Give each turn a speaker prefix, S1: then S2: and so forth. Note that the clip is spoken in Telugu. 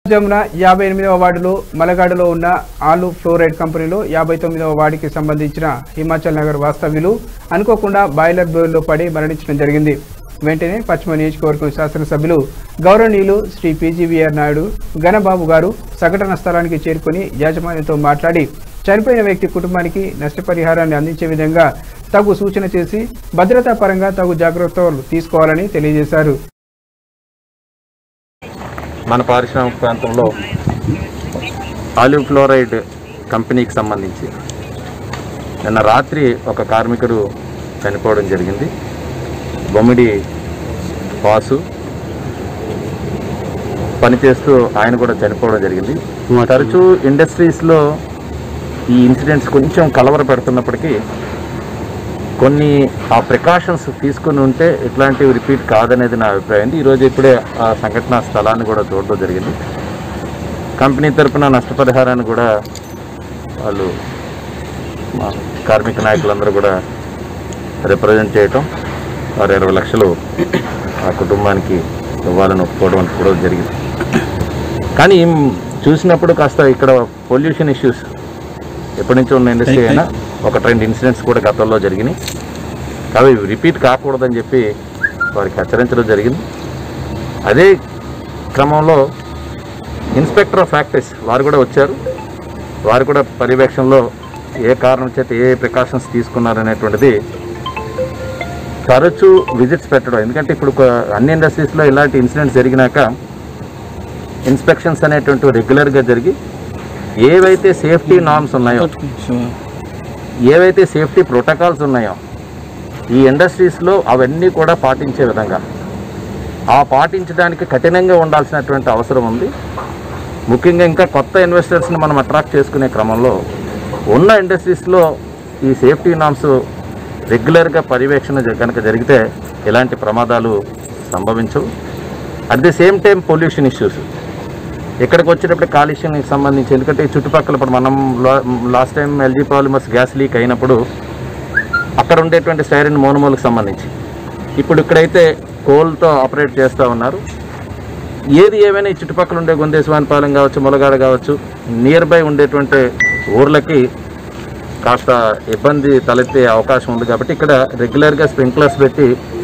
S1: జమున యాభై ఎనిమిదవ వార్డులో మలగాడులో ఉన్న ఆలు ఫ్లోరైడ్ కంపెనీలో యాభై తొమ్మిదవ వార్డుకి సంబంధించిన హిమాచల్ నగర్ వాస్తవ్యులు అనుకోకుండా బాయిలర్ బోర్లో పడి మరణించడం జరిగింది వెంటనే పశ్చిమ నియోజకవర్గం శాసనసభ్యులు గౌరవనీయులు శ్రీ పీజీవీఆర్ నాయుడు గణబాబు గారు సంఘటన స్థలానికి చేరుకుని యాజమాన్యంతో మాట్లాడి చనిపోయిన వ్యక్తి కుటుంబానికి నష్టపరిహారాన్ని అందించే విధంగా తగు సూచన చేసి భద్రతా పరంగా తగు జాగ్రత్తలు తీసుకోవాలని తెలియజేశారు
S2: మన పారిశ్రామిక ప్రాంతంలో ఆలివ్ ఫ్లోరైడ్ కంపెనీకి సంబంధించి నిన్న రాత్రి ఒక కార్మికుడు చనిపోవడం జరిగింది బొమ్మిడి వాసు పనిచేస్తూ ఆయన కూడా చనిపోవడం జరిగింది తరచూ ఇండస్ట్రీస్లో ఈ ఇన్సిడెంట్స్ కొంచెం కలవర పెడుతున్నప్పటికీ కొన్ని ఆ ప్రికాషన్స్ తీసుకుని ఉంటే ఇట్లాంటివి రిపీట్ కాదనేది నా అభిప్రాయం ఈరోజు ఇప్పుడే ఆ సంఘటన స్థలాన్ని కూడా చూడడం జరిగింది కంపెనీ తరపున నష్టపరిహారాన్ని కూడా వాళ్ళు మా కార్మిక నాయకులందరూ కూడా రిప్రజెంట్ చేయటం వారు ఇరవై లక్షలు ఆ కుటుంబానికి ఇవ్వాలని ఒప్పుకోవడం కూడా జరిగింది కానీ చూసినప్పుడు కాస్త ఇక్కడ పొల్యూషన్ ఇష్యూస్ ఎప్పటి నుంచో ఉన్న ఇండస్ట్రీ అయినా ఒక రెండు ఇన్సిడెంట్స్ కూడా గతంలో జరిగినాయి అవి రిపీట్ కాకూడదని చెప్పి వారికి హెచ్చరించడం జరిగింది అదే క్రమంలో ఇన్స్పెక్టర్ ఆఫ్ ఫ్యాక్టరీస్ వారు కూడా వచ్చారు వారు కూడా పర్యవేక్షణలో ఏ కారణం చేత ఏ ప్రికాషన్స్ తీసుకున్నారనేటువంటిది తరచూ విజిట్స్ పెట్టడం ఎందుకంటే ఇప్పుడు కొ- అన్ని ఇండస్ట్రీస్లో ఇలాంటి ఇన్సిడెంట్స్ జరిగినాక ఇన్స్పెక్షన్స్ అనేటువంటి రెగ్యులర్గా జరిగి ఏవైతే సేఫ్టీ నార్మ్స్ ఉన్నాయో ఏవైతే సేఫ్టీ ప్రోటోకాల్స్ ఉన్నాయో ఈ ఇండస్ట్రీస్లో అవన్నీ కూడా పాటించే విధంగా ఆ పాటించడానికి కఠినంగా ఉండాల్సినటువంటి అవసరం ఉంది ముఖ్యంగా ఇంకా కొత్త ఇన్వెస్టర్స్ని మనం అట్రాక్ట్ చేసుకునే క్రమంలో ఉన్న ఇండస్ట్రీస్లో ఈ సేఫ్టీ నామ్స్ రెగ్యులర్గా పర్యవేక్షణ జ- కనుక జరిగితే ఇలాంటి ప్రమాదాలు సంభవించవు at the same time pollution issues ఇక్కడికి వచ్చేటప్పుడు కాలుష్యానికి సంబంధించి ఎందుకంటే ఈ చుట్టుపక్కల ఇప్పుడు మనం last time LG polymers gas leak అయినప్పుడు అక్కడ ఉండేటువంటి స్టైరిన్ మోనోమోల్కి సంబంధించి ఇప్పుడు ఇక్కడైతే కోల్తో ఆపరేట్ చేస్తూ ఉన్నారు ఏది ఏమైనా ఈ చుట్టుపక్కల ఉండే గుందేశ్వానిపాలెం కావచ్చు ములగాడ కావచ్చు నియర్ బై ఉండేటువంటి ఊర్లకి కాస్త ఇబ్బంది తలెత్తే అవకాశం ఉంది కాబట్టి ఇక్కడ రెగ్యులర్గా స్ప్రింక్లర్స్ పెట్టి